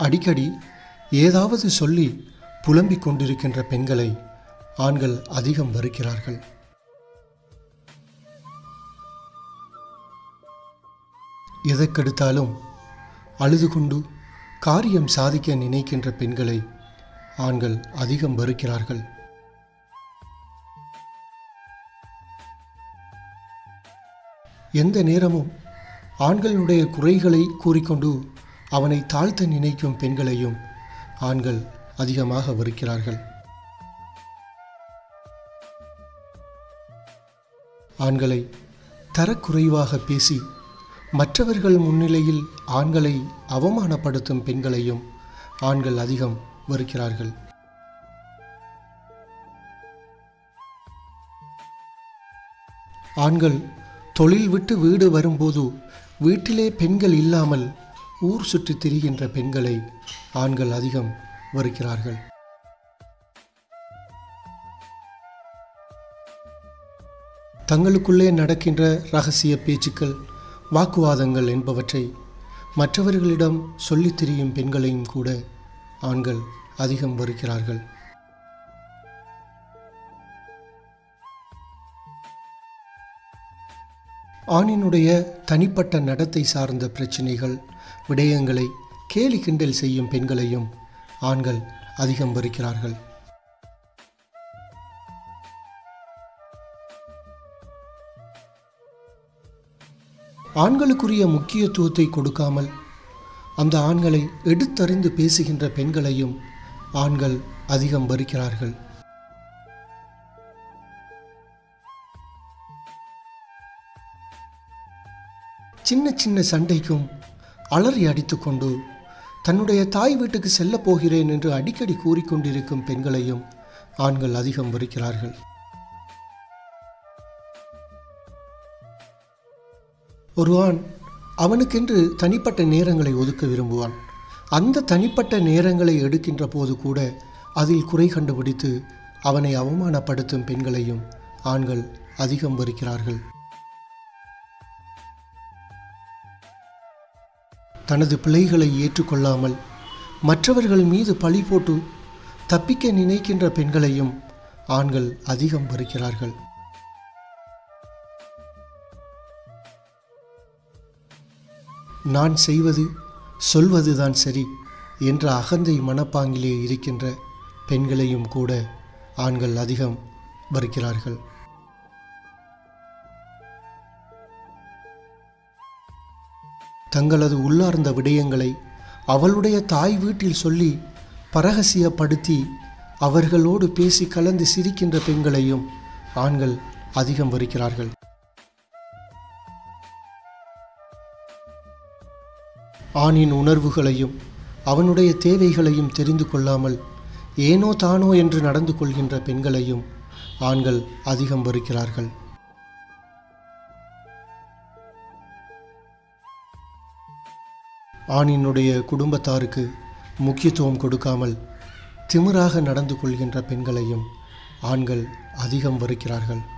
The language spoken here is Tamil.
அடிக்கடி ஏதாவது சொல்லி புலம்பிக் கொண்டிருக்கின்ற பெண்களை ஆண்கள் அதிகம் வெறுக்கிறார்கள் எதற்கெடுத்தாலும் அழுது கொண்டு காரியம் சாதிக்க நினைக்கின்ற பெண்களை ஆண்கள் அதிகம் வெறுக்கிறார்கள் எந்த நேரமும் ஆண்களுடைய குறைகளை கூறிக்கொண்டு அவனை தாழ்த்த நினைக்கும் பெண்களையும் ஆண்கள் அதிகமாக வெறுக்கிறார்கள் ஆண்களை தரக்குறைவாக பேசி மற்றவர்கள் முன்னிலையில் ஆண்களை அவமானப்படுத்தும் பெண்களையும் ஆண்கள் அதிகம் வெறுக்கிறார்கள் ஆண்கள் தொழில் விட்டு வீடு வரும்போது வீட்டிலே பெண்கள் இல்லாமல் ஊர் சுற்றி திரிகின்ற பெண்களை ஆண்கள் அதிகம் வெறுக்கிறார்கள் தங்களுக்குள்ளே நடக்கின்ற ரகசிய பேச்சுக்கள் வாக்குவாதங்கள் என்பவற்றை மற்றவர்களிடம் சொல்லித் திரியும் பெண்களையும் கூட ஆண்கள் அதிகம் வெறுக்கிறார்கள் ஆணினுடைய தனிப்பட்ட நடத்தை சார்ந்த பிரச்சனைகள் விடயங்களை கேலி கிண்டல் செய்யும் பெண்களையும் ஆண்கள் அதிகம் வெறுக்கிறார்கள் ஆண்களுக்குரிய முக்கியத்துவத்தை கொடுக்காமல் அந்த ஆண்களை எடுத்தறிந்து பேசுகின்ற பெண்களையும் ஆண்கள் அதிகம் வெறுக்கிறார்கள் சின்ன சின்ன சண்டைக்கும் அலறி அடித்துக்கொண்டு தன்னுடைய தாய் வீட்டுக்கு செல்லப் போகிறேன் என்று அடிக்கடி கூறிக்கொண்டிருக்கும் பெண்களையும் ஆண்கள் அதிகம் வெறுக்கிறார்கள் ஒரு ஆண் அவனுக்கென்று தனிப்பட்ட நேரங்களை ஒதுக்க விரும்புவான் அந்த தனிப்பட்ட நேரங்களை எடுக்கின்ற போது கூட அதில் குறை கண்டுபிடித்து அவனை அவமானப்படுத்தும் பெண்களையும் ஆண்கள் அதிகம் வெறுக்கிறார்கள் தனது பிழைகளை ஏற்றுக்கொள்ளாமல் மற்றவர்கள் மீது பழி போட்டு தப்பிக்க நினைக்கின்ற பெண்களையும் ஆண்கள் அதிகம் வெறுக்கிறார்கள் நான் செய்வது சொல்வதுதான் சரி என்ற அகந்தை மனப்பாங்கிலே இருக்கின்ற பெண்களையும் கூட ஆண்கள் அதிகம் வெறுக்கிறார்கள் தங்களது உள்ளார்ந்த விடயங்களை அவளுடைய தாய் வீட்டில் சொல்லி பரகசியப்படுத்தி அவர்களோடு பேசி கலந்து சிரிக்கின்ற பெண்களையும் ஆண்கள் அதிகம் வெறுக்கிறார்கள் ஆணின் உணர்வுகளையும் அவனுடைய தேவைகளையும் தெரிந்து கொள்ளாமல் ஏனோ தானோ என்று நடந்து கொள்கின்ற பெண்களையும் ஆண்கள் அதிகம் வெறுக்கிறார்கள் ஆணினுடைய குடும்பத்தாருக்கு முக்கியத்துவம் கொடுக்காமல் திமிராக நடந்து கொள்கின்ற பெண்களையும் ஆண்கள் அதிகம் வெறுக்கிறார்கள்